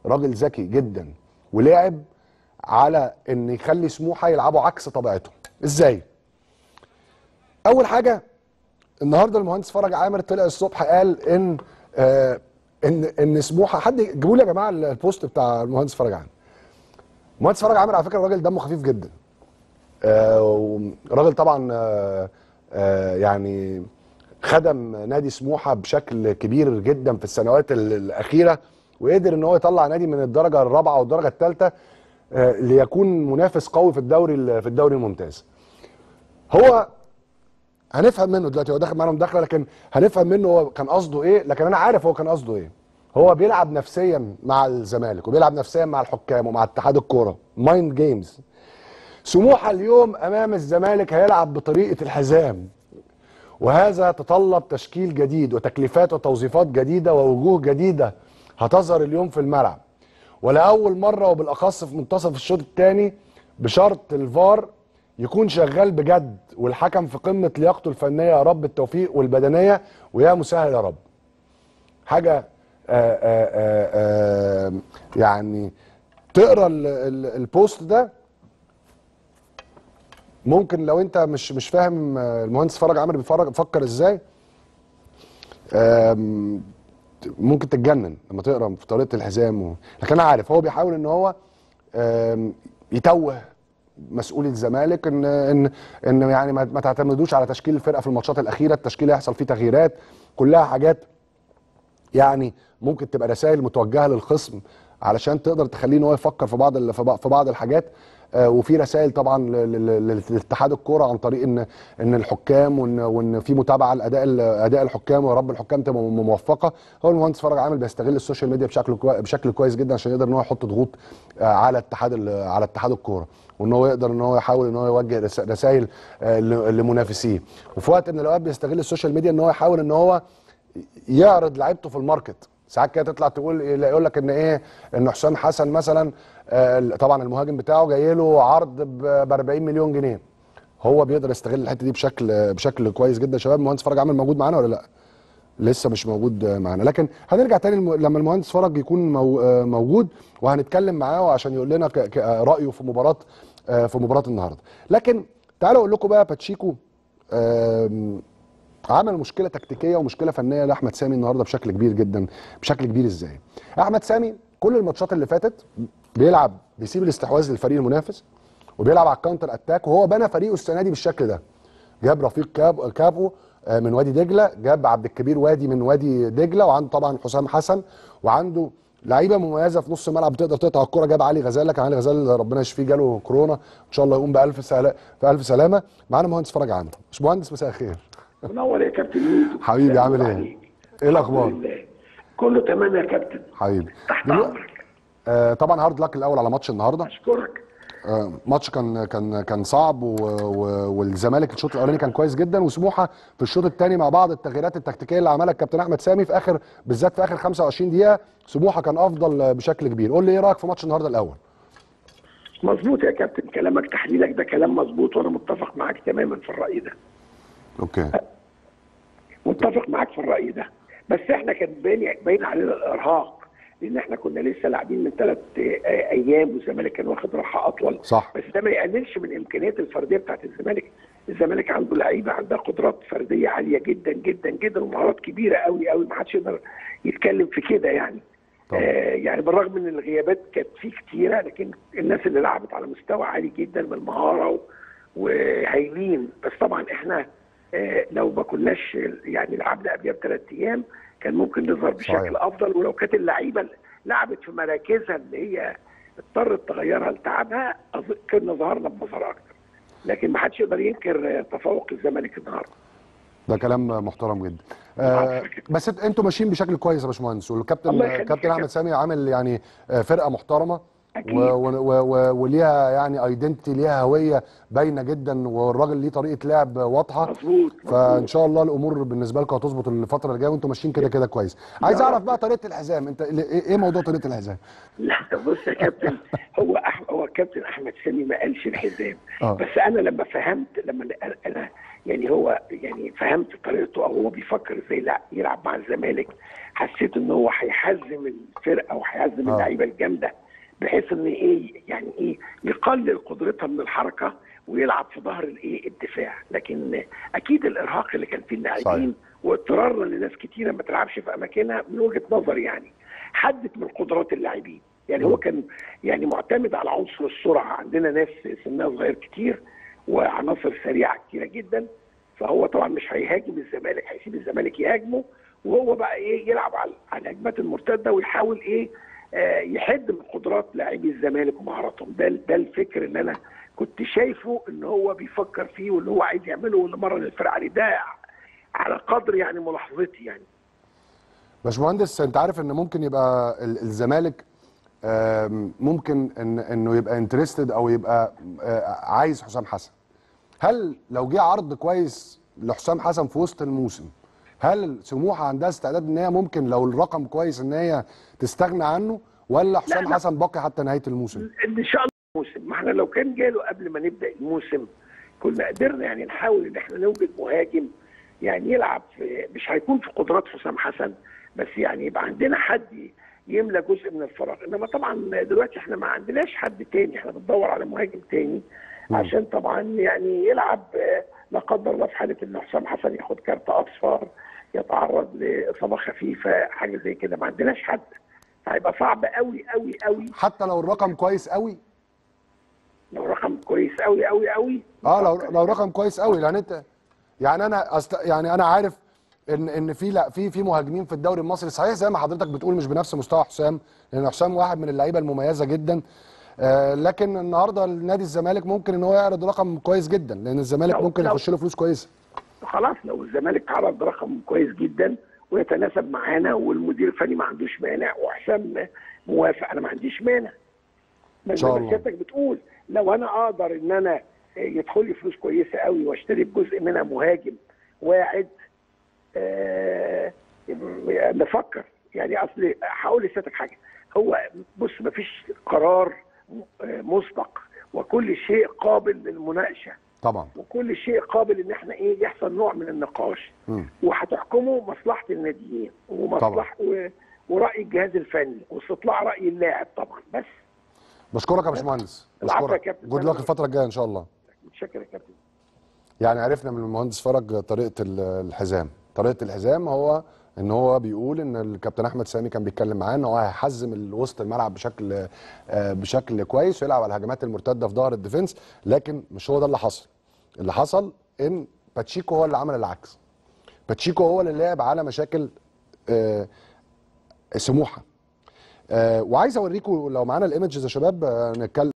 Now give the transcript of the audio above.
راجل ذكي جدا ولعب على ان يخلي سموحه يلعبوا عكس طبيعتهم ازاي اول حاجه النهارده المهندس فرج عامر طلع الصبح قال ان آه ان ان سموحه حد جيبوا لي يا جماعه البوست بتاع المهندس فرج عامر المهندس فرج عامر على فكره راجل دمه خفيف جدا آه راجل طبعا آه آه يعني خدم نادي سموحه بشكل كبير جدا في السنوات ال- الاخيره وقدر ان هو يطلع نادي من الدرجه الرابعه والدرجه الثالثه آه ليكون منافس قوي في الدوري ال- في الدوري الممتاز هو هنفهم منه دلوقتي هو داخل معانا مداخله لكن هنفهم منه هو كان قصده ايه لكن انا عارف هو كان قصده ايه هو بيلعب نفسيا مع الزمالك وبيلعب نفسيا مع الحكام ومع اتحاد الكوره مايند جيمز سموحه اليوم امام الزمالك هيلعب بطريقه الحزام وهذا تطلب تشكيل جديد وتكليفات وتوظيفات جديده ووجوه جديده هتظهر اليوم في الملعب ولاول مره وبالاخص في منتصف الشوط الثاني بشرط الفار يكون شغال بجد والحكم في قمه لياقته الفنيه يا رب التوفيق والبدنيه ويا مسهل يا رب حاجه آآ آآ آآ يعني تقرا ال- ال- البوست ده ممكن لو انت مش مش فاهم آه، المهندس فرج عامر بيفرج بيفكر ازاي آم، ممكن تتجنن لما تقرا في طريقه الحزام و... لكن انا عارف هو بيحاول ان هو آم، يتوه مسؤولي الزمالك ان ان ان يعني ما ما تعتمدوش على تشكيل الفرقه في الماتشات الاخيره التشكيل هيحصل فيه تغييرات كلها حاجات يعني ممكن تبقى رسائل متوجهه للخصم علشان تقدر تخليه ان هو يفكر في بعض ال- في بعض- في بعض الحاجات آه، وفي رسائل طبعا ل- ل- ل- لاتحاد الكوره عن طريق ان ان الحكام وان وان في متابعه لاداء ال- اداء الحكام ويا رب الحكام تبقى م- موفقه هو المهندس فرج عامل بيستغل السوشيال ميديا بشكل كوي- بشكل كويس جدا عشان يقدر ان هو يحط ضغوط آه، على اتحاد ال- على اتحاد الكوره وان هو يقدر ان هو يحاول ان هو يوجه رس- رسائل آه، ل- لمنافسيه وفي وقت من الاوقات بيستغل السوشيال ميديا ان هو يحاول ان هو يعرض لعيبته في الماركت ساعات كده تطلع تقول يقول لك ان ايه ان حسام حسن مثلا آه، طبعا المهاجم بتاعه جاي له عرض ب 40 مليون جنيه هو بيقدر يستغل الحته دي بشكل بشكل كويس جدا شباب المهندس فرج عامل موجود معانا ولا لا لسه مش موجود معانا لكن هنرجع تاني الم- لما المهندس فرج يكون مو- آه، موجود وهنتكلم معاه عشان يقول لنا ك- ك- رايه في مباراه آه، في مباراه النهارده لكن تعالوا اقول لكم بقى باتشيكو آم، عمل مشكله تكتيكيه ومشكله فنيه لاحمد سامي النهارده بشكل كبير جدا بشكل كبير ازاي احمد سامي كل الماتشات اللي فاتت بيلعب بيسيب الاستحواذ للفريق المنافس وبيلعب على الكاونتر اتاك وهو بنى فريقه السنه دي بالشكل ده جاب رفيق كاب كابو آه، من وادي دجله جاب عبد الكبير وادي من وادي دجله وعنده طبعا حسام حسن وعنده لعيبه مميزه في نص الملعب بتقدر تقطع الكره جاب علي غزاله كان علي غزاله ربنا يشفيه جاله كورونا ان شاء الله يقوم بالف سلامه بالف سلامه معانا مهندس فرج عامر مش مهندس مساء الخير منور يا كابتن يوسف حبيبي عامل ايه؟ عليك. ايه الاخبار؟ الحمد لله. كله تمام يا كابتن حبيبي تحت دلوقتي امرك آه طبعا هارد لك الاول على ماتش النهارده اشكرك آه ماتش كان كان كان صعب و و والزمالك الشوط الاولاني كان كويس جدا وسموحه في الشوط الثاني مع بعض التغييرات التكتيكيه اللي عملها الكابتن احمد سامي في اخر بالذات في اخر 25 دقيقه سموحه كان افضل بشكل كبير قول لي ايه رايك في ماتش النهارده الاول مظبوط يا كابتن كلامك تحليلك ده كلام مظبوط وانا متفق معاك تماما في الراي ده اوكي متفق معاك في الراي ده بس احنا كان باين باين علينا الارهاق لان احنا كنا لسه لاعبين من ثلاث ايام والزمالك كان واخد راحه اطول صح. بس ده ما يقللش من الامكانيات الفرديه بتاعت الزمالك الزمالك عنده لعيبه عندها قدرات فرديه عاليه جدا جدا جدا ومهارات كبيره قوي قوي ما حدش يقدر يتكلم في كده يعني طبعا. آه يعني بالرغم من الغيابات كانت فيه كتيره لكن الناس اللي لعبت على مستوى عالي جدا من المهاره و- وهايلين بس طبعا احنا آه لو ما كناش يعني لعبنا قبلها بثلاث ايام كان ممكن نظهر بشكل صحيح. افضل ولو كانت اللعيبه لعبت في مراكزها اللي هي اضطرت تغيرها لتعبها أظن كنا ظهرنا بمظهر اكتر لكن ما حدش يقدر ينكر آه، تفوق الزمالك النهارده ده كلام محترم جدا آه بس انت- انتوا ماشيين بشكل كويس يا باشمهندس والكابتن الله يخليك كابتن يا احمد كابتن. سامي عامل يعني آه، فرقه محترمه أكيد. و- و- و- و- وليها يعني ايدنتي ليها هويه باينه جدا والراجل ليه طريقه لعب واضحه مظبوط فان مظبوط. شاء الله الامور بالنسبه لكم هتظبط الفتره اللي جايه وانتم ماشيين كده كده كويس عايز يا اعرف رب. بقى طريقه الحزام انت ايه إيه موضوع طريقه الحزام لا بص يا كابتن هو أح... هو كابتن احمد سامي ما قالش الحزام آه. بس انا لما فهمت لما انا- انا يعني هو يعني فهمت طريقته او هو بيفكر ازاي يلعب- يلعب مع الزمالك حسيت ان هو هيحزم الفرقه وهيحزم آه. اللعيبه الجامده بحيث ان ايه يعني ايه يقلل قدرتها من الحركه ويلعب في ظهر الايه الدفاع لكن اكيد الارهاق اللي كان فيه صحيح. اللاعبين واضطرارا لناس كتيره ما تلعبش في اماكنها من وجهه نظري يعني حدت من قدرات اللاعبين يعني هو كان يعني معتمد على عنصر السرعه عندنا ناس سنها صغير كتير وعناصر سريعه كتيره جدا فهو طبعا مش هيهاجم الزمالك هيسيب الزمالك يهاجمه وهو بقى ايه يلعب على على الهجمات المرتده ويحاول ايه آه يحد من قدرات لاعبي الزمالك ومهاراتهم ده ده الفكر اللي انا كنت شايفه ان هو بيفكر فيه واللي هو عايز يعمله واللي مرن الفرقه عليه ده على قدر يعني ملاحظتي يعني باشمهندس انت عارف ان ممكن يبقى ال- الزمالك آم، ممكن ان انه يبقى انترستد او يبقى آه، عايز حسام حسن هل لو جه عرض كويس لحسام حسن في وسط الموسم هل سموحه عندها استعداد ان هي ممكن لو الرقم كويس ان هي تستغنى عنه ولا حسام لا. حسن باقي حتى نهايه الموسم ان شاء الله الموسم ما احنا لو كان جاله قبل ما نبدا الموسم كنا قدرنا يعني نحاول ان احنا نوجد مهاجم يعني يلعب في مش هيكون في قدرات حسام حسن بس يعني يبقى عندنا حد يملى جزء من الفراغ انما طبعا دلوقتي احنا ما عندناش حد تاني احنا بندور على مهاجم تاني عشان طبعا يعني يلعب آه، لا قدر الله في حاله ان حسام حسن ياخد كارت اصفر يتعرض لاصابه خفيفه حاجه زي كده ما عندناش حد هيبقى صعب قوي قوي قوي حتى لو الرقم كويس قوي لو رقم كويس قوي قوي قوي اه لو لو رقم كويس قوي لان انت يعني انا أست... يعني انا عارف ان ان في لا في في مهاجمين في الدوري المصري صحيح زي ما حضرتك بتقول مش بنفس مستوى حسام لان حسام واحد من اللعيبه المميزه جدا آه لكن النهارده نادي الزمالك ممكن ان هو يعرض رقم كويس جدا لان الزمالك لو- ممكن لو- يخش له فلوس كويسه خلاص لو الزمالك عرض رقم كويس جدا ويتناسب معانا والمدير الفني ما عندوش مانع وحسام موافق انا ما عنديش مانع إن شاء زي ما الله. سيادتك بتقول لو انا اقدر ان انا يدخل لي فلوس كويسه قوي واشتري بجزء منها مهاجم واعد آه نفكر يعني اصل هقول لسيادتك حاجه هو بص ما فيش قرار آه، مسبق وكل شيء قابل للمناقشه طبعا وكل شيء قابل ان احنا ايه يحصل نوع من النقاش مم. وهتحكمه مصلحه الناديين ومصلحه و- وراي الجهاز الفني واستطلاع راي اللاعب طبعا بس بشكرك يا باشمهندس العفو يا بشكرك كابتن. جود لك الفتره الجايه ان شاء الله متشكر يا كابتن يعني عرفنا من المهندس فرج طريقه ال- الحزام طريقه الحزام هو ان هو بيقول ان الكابتن احمد سامي كان بيتكلم معاه ان هو هيحزم وسط الملعب بشكل آه، بشكل كويس ويلعب على الهجمات المرتده في ظهر الديفنس لكن مش هو ده اللي حصل اللي حصل ان باتشيكو هو اللي عمل العكس باتشيكو هو اللي لعب على مشاكل آه، سموحه آه، وعايز اوريكم لو معانا الايمجز يا شباب آه، نتكلم